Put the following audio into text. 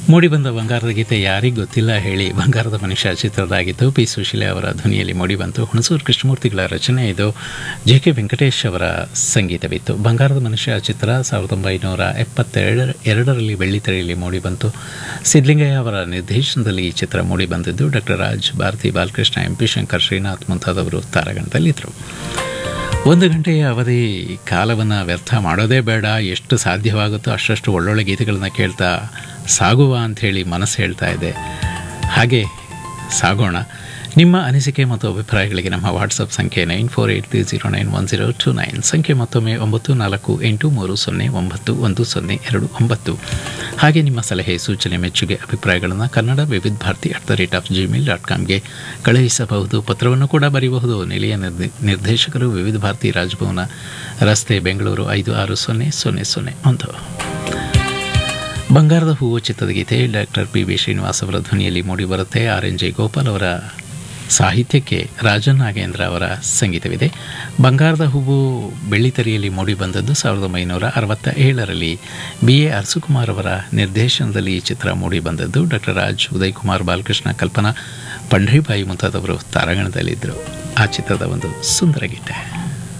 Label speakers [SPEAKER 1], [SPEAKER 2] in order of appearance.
[SPEAKER 1] ಮೂಡಿಬಂದ ಬಂಗಾರದ ಗೀತೆ ಯಾರಿಗೂ ಗೊತ್ತಿಲ್ಲ ಹೇಳಿ ಬಂಗಾರದ ಮನುಷ್ಯ ಚಿತ್ರದಾಗಿತ್ತು ಪಿ ಸುಶೀಲೆ ಅವರ ಧ್ವನಿಯಲ್ಲಿ ಮೂಡಿಬಂತು ಹುಣಸೂರು ಕೃಷ್ಣಮೂರ್ತಿಗಳ ರಚನೆ ಇದು ಜೆ ಕೆ ವೆಂಕಟೇಶ್ ಅವರ ಸಂಗೀತವಿತ್ತು ಬಂಗಾರದ ಮನುಷ್ಯ ಚಿತ್ರ ಸಾವಿರದ ಒಂಬೈನೂರ ಎಪ್ಪತ್ತೆರಡರ ಎರಡರಲ್ಲಿ ಬೆಳ್ಳಿತೆರೆಯಲ್ಲಿ ಮೂಡಿಬಂತು ಸಿದ್ಲಿಂಗಯ್ಯ ಅವರ ನಿರ್ದೇಶನದಲ್ಲಿ ಈ ಚಿತ್ರ ಮೂಡಿಬಂದಿದ್ದು doctor Raj Bharathi Balakrishna M P Shankar Srinath ಮುಂತಾದವರು ತಾರಾಗಣದಲ್ಲಿದ್ದರು ಒಂದು ಗಂಟೆಯ ಅವಧಿ ಕಾಲವನ್ನು ವ್ಯರ್ಥ ಮಾಡೋದೇ ಬೇಡ ಎಷ್ಟು ಸಾಧ್ಯವಾಗುತ್ತೋ ಅಷ್ಟಷ್ಟು ಒಳ್ಳೊಳ್ಳೆ ಗೀತೆಗಳನ್ನ ಕೇಳ್ತಾ ಸಾಗುವ ಅಂಥೇಳಿ ಮನಸ್ಸು ಹೇಳ್ತಾ ಇದೆ ಹಾಗೆ ಸಾಗೋಣ ನಿಮ್ಮ ಅನಿಸಿಕೆ ಮತ್ತು ಅಭಿಪ್ರಾಯಗಳಿಗೆ ನಮ್ಮ ವಾಟ್ಸಪ್ ಸಂಖ್ಯೆ nine four eight three zero nine one zero two nine ಸಂಖ್ಯೆ ಮತ್ತೊಮ್ಮೆ ಒಂಬತ್ತು ನಾಲ್ಕು ಎಂಟು ಮೂರು ಸೊನ್ನೆ ಒಂಬತ್ತು ಒಂದು ಸೊನ್ನೆ ಎರಡು ಒಂಬತ್ತು ಹಾಗೆ ನಿಮ್ಮ ಸಲಹೆ ಸೂಚನೆ ಮೆಚ್ಚುಗೆ ಅಭಿಪ್ರಾಯಗಳನ್ನು Kannada Vividh Bharati at the rate of Gmail dot ಕಾಮ್ಗೆ ಕಳುಹಿಸಬಹುದು ಪತ್ರವನ್ನು ಕೂಡ ಬರೆಯಬಹುದು ನಿಲಯ ನಿರ್ದೆ ನಿರ್ದೇಶಕರು ವಿವಿಧ ಭಾರತಿ ರಾಜಭವನ ರಸ್ತೆ ಬೆಂಗಳೂರು ಐದು ಆರು ಸೊನ್ನೆ ಸೊನ್ನೆ ಸೊನ್ನೆ ಒಂದು ಬಂಗಾರದ ಹೂವು ಚಿತ್ರದ ಗೀತೆ ಡಾಕ್ಟರ್ ಪಿ ಬಿ ಶ್ರೀನಿವಾಸ್ ಅವರ ಧ್ವನಿಯಲ್ಲಿ ಮೂಡಿಬರುತ್ತೆ ಆರ್ ಎನ್ ಜೆ ಗೋಪಾಲ್ ಅವರ ಸಾಹಿತ್ಯಕ್ಕೆ ರಾಜನ್ ನಾಗೇಂದ್ರ ಅವರ ಸಂಗೀತವಿದೆ ಬಂಗಾರದ ಹೂವು ಬೆಳ್ಳಿತೆರೆಯಲ್ಲಿ ಮೂಡಿಬಂದದ್ದು ಸಾವಿರದ ಒಂಬೈನೂರ ಅರವತ್ತ ಏಳರಲ್ಲಿ ಬಿ ಎ ಅರಸುಕುಮಾರ್ ಅವರ ನಿರ್ದೇಶನದಲ್ಲಿ ಈ ಚಿತ್ರ ಮೂಡಿಬಂದದ್ದು ಡಾಕ್ಟರ್ ರಾಜ್ ಉದಯ್ ಕುಮಾರ್ ಬಾಲಕೃಷ್ಣ ಕಲ್ಪನಾ ಪಂಡ್ರಿಬಾಯಿ ಮುಂತಾದವರು ತಾರಾಗಣದಲ್ಲಿದ್ದರು ಆ ಚಿತ್ರದ ಒಂದು ಸುಂದರ ಗೀತೆ